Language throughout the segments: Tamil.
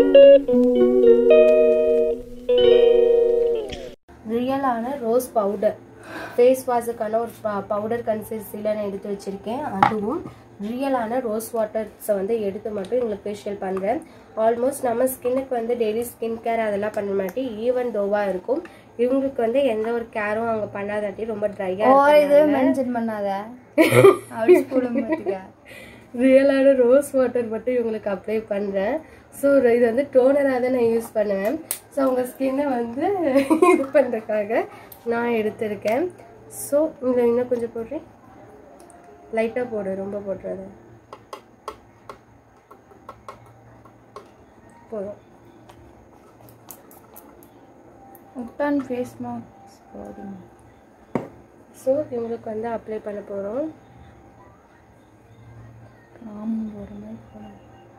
ரியலான ரோஸ் பவுடர் ஃபேஸ் வாஷுக்கான ஒரு பவுடர் கன்சிஸ்டன்சியில் நான் எடுத்து வச்சுருக்கேன் அதுவும் ரியலான ரோஸ் வாட்டர்ஸை வந்து எடுத்து மட்டும் எங்களுக்கு ஃபேஷியல் பண்ணுறேன் ஆல்மோஸ்ட் நம்ம ஸ்கின்னுக்கு வந்து டெய்லி ஸ்கின் கேர் அதெல்லாம் பண்ண மாட்டி ஈவன் தோவாக இருக்கும் இவங்களுக்கு வந்து எந்த ஒரு கேரும் அவங்க பண்ணாதாட்டி ரொம்ப ட்ரையாக ஒரு இது மென்ஷன் பண்ணாத அப்படி ஸ்கூலுக்கு பார்த்துக்க ரியலான ரோஸ் வாட்டர் மட்டும் இவங்களுக்கு அப்ளை பண்ணுறேன் ஸோ இது வந்து டோனராக தான் நான் யூஸ் பண்ணுவேன் ஸோ அவங்க ஸ்கின்னை வந்து இது பண்ணுறதுக்காக நான் எடுத்திருக்கேன் ஸோ இங்கே இன்னும் கொஞ்சம் போடுறேன் லைட்டாக போடு ரொம்ப போடுறது போதும் முட்டான் ஃபேஸ் மாஸ்க் போடுங்க ஸோ இவங்களுக்கு வந்து அப்ளை பண்ண போகிறோம் கிராமம் போகிற மாதிரி போடுங்க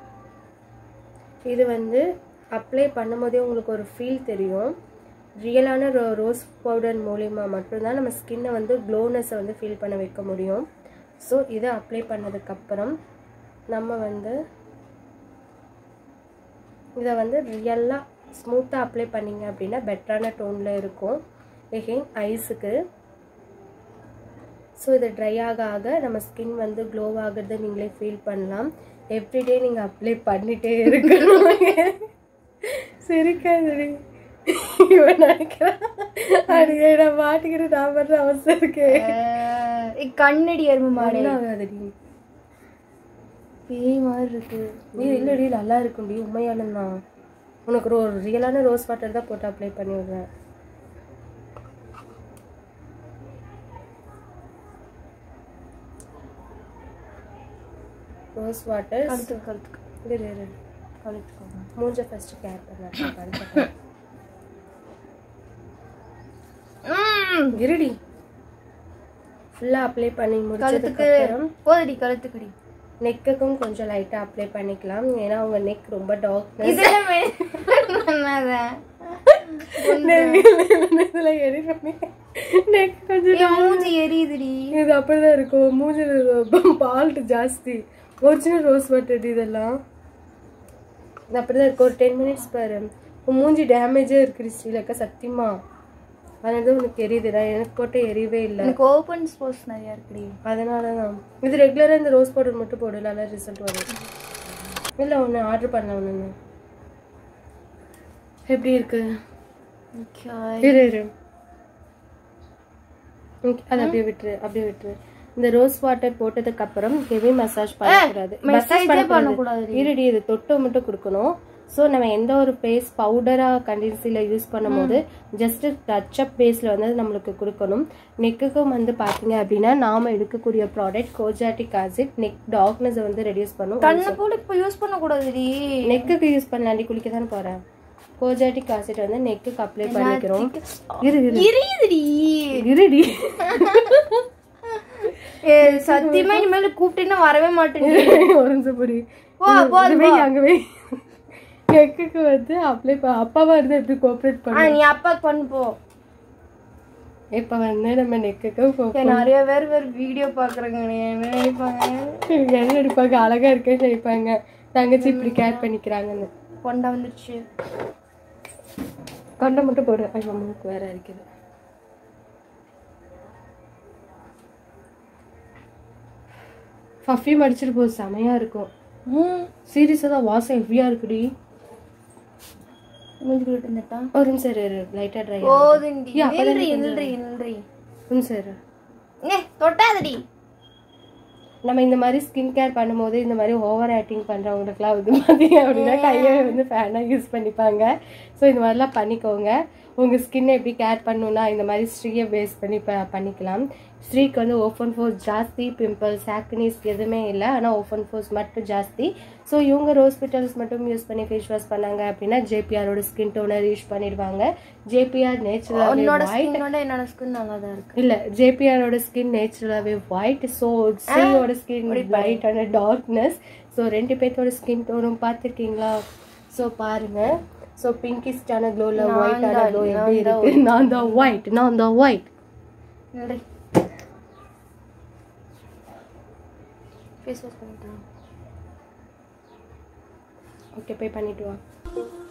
இது வந்து அப்ளை பண்ணும்போதே உங்களுக்கு ஒரு ஃபீல் தெரியும் ரியலான ரோ ரோஸ் பவுடர் மூலிமா மட்டும்தான் நம்ம ஸ்கின்னை வந்து க்ளோனஸை வந்து ஃபீல் பண்ண வைக்க முடியும் ஸோ இதை அப்ளை பண்ணதுக்கப்புறம் நம்ம வந்து இதை வந்து ரியலாக ஸ்மூத்தாக அப்ளை பண்ணிங்க அப்படின்னா பெட்டரான டோனில் இருக்கும் எகெயின் ஐஸுக்கு ஸோ இது ட்ரை ஆக ஆக நம்ம ஸ்கின் வந்து க்ளோ ஆகுறத நீங்களே ஃபீல் பண்ணலாம் எவ்ரிடே நீங்கள் அப்ளை பண்ணிட்டே இருக்கணும் சிரிக்காதடி இவன் நினைக்கிறான் அடியே நான் மாட்டிக்கிட்டு நான் பண்ணுற அவசரம் இருக்கே அஹ் கண்ணடி எருமை மாடு ஆகாதடி பேய் மாதிரி இருக்கு நீ இல்லடி நல்லா இருக்கும்டி உண்மையானதான் உனக்கு ஒரு ரியலான ரோஸ் வாட்டர் தான் போட்டு அப்ளை பண்ணி விடுறேன் ரோஸ் வாட்டர் கழுத்துக்கு கழுத்துக்கு இரு இரு கழுத்துக்கோங்க மூஞ்ச ஃபர்ஸ்ட் கேர் பண்ண இருடி ஃபுல்லா அப்ளை பண்ணி முடிச்சதுக்கு கழுத்துக்கு அப்புறம் போதடி கழுத்துக்கடி நெக்குக்கும் கொஞ்சம் லைட்டா அப்ளை பண்ணிக்கலாம் ஏன்னா அவங்க நெக் ரொம்ப டார்க்னஸ் இதெல்லாம் பண்ணாத இதுல எரி பண்ணி நெக் கொஞ்சம் என் மூஞ்சி எரியுதுடி இது அப்படிதான் இருக்கும் மூஞ்சில் பால்ட் ஜாஸ்தி ஒரிஜினல் ரோஸ் வாட்டர் இதெல்லாம் இது அப்படிதான் இருக்கும் ஒரு டென் மினிட்ஸ் பாரு உன் மூஞ்சி டேமேஜே இருக்கு ஸ்ரீலக்கா சத்தியமா அதனால தான் உனக்கு எரியுது நான் எனக்கு போட்டு எரியவே இல்லை எனக்கு ஓப்பன் ஸ்போர்ட்ஸ் நிறைய இருக்குடி அதனால தான் இது ரெகுலராக இந்த ரோஸ் பவுடர் மட்டும் போடு நல்லா ரிசல்ட் வரும் இல்லை ஒன்று ஆர்டர் பண்ண ஒன்று எப்படி இருக்கு இரு இரு Okay, அது அப்படியே விட்டுரு அப்படியே விட்டுரு இந்த ரோஸ் வாட்டர் போட்டதுக்கு அப்புறம் ஹெவி மசாஜ் பண்ணக்கூடாது மசாஜ் பண்ணக்கூடாது இருடி இது தொட்டு மட்டும் கொடுக்கணும் ஸோ நம்ம எந்த ஒரு ஃபேஸ் பவுடரா கண்டின்சியில் யூஸ் பண்ணும்போது ஜஸ்ட் டச் அப் பேஸில் வந்து அது நம்மளுக்கு கொடுக்கணும் நெக்குக்கும் வந்து பார்த்தீங்க அப்படின்னா நாம எடுக்கக்கூடிய ப்ராடக்ட் கோஜாட்டிக் ஆசிட் நெக் டார்க்னஸை வந்து ரெடியூஸ் பண்ணும் கண்ணை போல இப்போ யூஸ் பண்ணக்கூடாதுடி நெக்குக்கு யூஸ் பண்ணலாண்டி குளிக்க தானே போகிறேன் கோஜாட்டிக் ஆசிட் வந்து நெக்குக்கு அப்ளை பண்ணிக்கிறோம் இரு இரு எரியுதுடி இருடி ஏ சத்தியமா இனிமேல் கூப்பிட்டேன்னா வரவே மாட்டேன் ஒரு நிமிஷம் புடி போ, போ, இது போய் அங்க போய் நெக்குக்கு வந்து அப்ளை அப்பாவா இருந்து எப்படி கோஆப்ரேட் ஆ பண்ண நீ அப்பா பண்ணு போ இப்ப வந்து நம்ம நெக்குக்கு போ- ஏ, நிறைய பேர் வேற வீடியோ பாக்குறாங்க நீ என்ன நினைப்பாங்க என்ன நடிப்பாங்க அழகா இருக்கேன்னு நினைப்பாங்க தங்கச்சி இப்படி கேர் பண்ணிக்கிறாங்கன்னு கொண்டா வந்துருச்சு கொண்டை மட்டும் போடு ஐயோ மூக்கு வேற இருக்குது பர்ஃப்யூம் அடிச்சிட்டு போகுது செமையா இருக்கும் ம் சீரியஸாக தான் வாசம் ஹெவியா இருக்குடி மூஞ்சி இருந்துட்டா ஒரு நிமிஷம் இரு லைட்டா ட்ரை போதுண்டி ஏய், அப்பதான் நில்றி நில்றி நில்றி ஒரு நிமிஷம் இரு ஏ தொட்டாதடி நம்ம இந்த மாதிரி ஸ்கின் கேர் பண்ணும்போது இந்த மாதிரி ஓவர் ஆக்டிங் பண்ணுறவங்களுக்குலாம் வந்து பார்த்தீங்க அப்படின்னா கையை வந்து ஃபேனாக யூஸ் பண்ணிப்பாங்க ஸோ இந்த மாதிரிலாம் பண்ணிக்கோங்க உங்கள் ஸ்கின்னை எப்படி கேர் பண்ணணும்னா இந்த மாதிரி ஸ்ட்ரீயை பேஸ் பண்ணி ப பண்ணிக்கலாம் ஸ்ட்ரீக்கு வந்து ஓப்பன் ஃபோர்ஸ் ஜாஸ்தி பிம்பிள்ஸ் ஆக்னிஸ் எதுவுமே இல்லை ஆனால் ஓப்பன் ஃபோர்ஸ் மட்டும் ஜாஸ்தி ஸோ இவங்க ஹாஸ்பிட்டல்ஸ் மட்டும் யூஸ் பண்ணி ஃபேஸ் வாஷ் பண்ணாங்க அப்படின்னா ஜேபிஆரோட ஸ்கின் டோனர் யூஸ் பண்ணிடுவாங்க ஜேபிஆர் நேச்சுரல் உன்னோட ஸ்கின்னோட என்னோட ஸ்கின் நல்லா தான் இருக்கு இல்ல ஜேபிஆரோட ஸ்கின் நேச்சுரலாவே ஒயிட் ஸோ சியோட skin white and darkness so ரெண்டு பேர்த்தோட ஸ்கின் டோனும் பார்த்துருக்கீங்களா ஸோ பாருங்க ஸோ பிங்கிஸ்டான க்ளோல ஒயிட்டான க்ளோ எப்படி இருக்கு நான் தான் ஒயிட் நான் தான் ஒயிட் நில்றி ஃபேஸ் வாஷ் பண்ணிட்டேன் ஓகே போய் பண்ணிட்டு வா இருக்கும்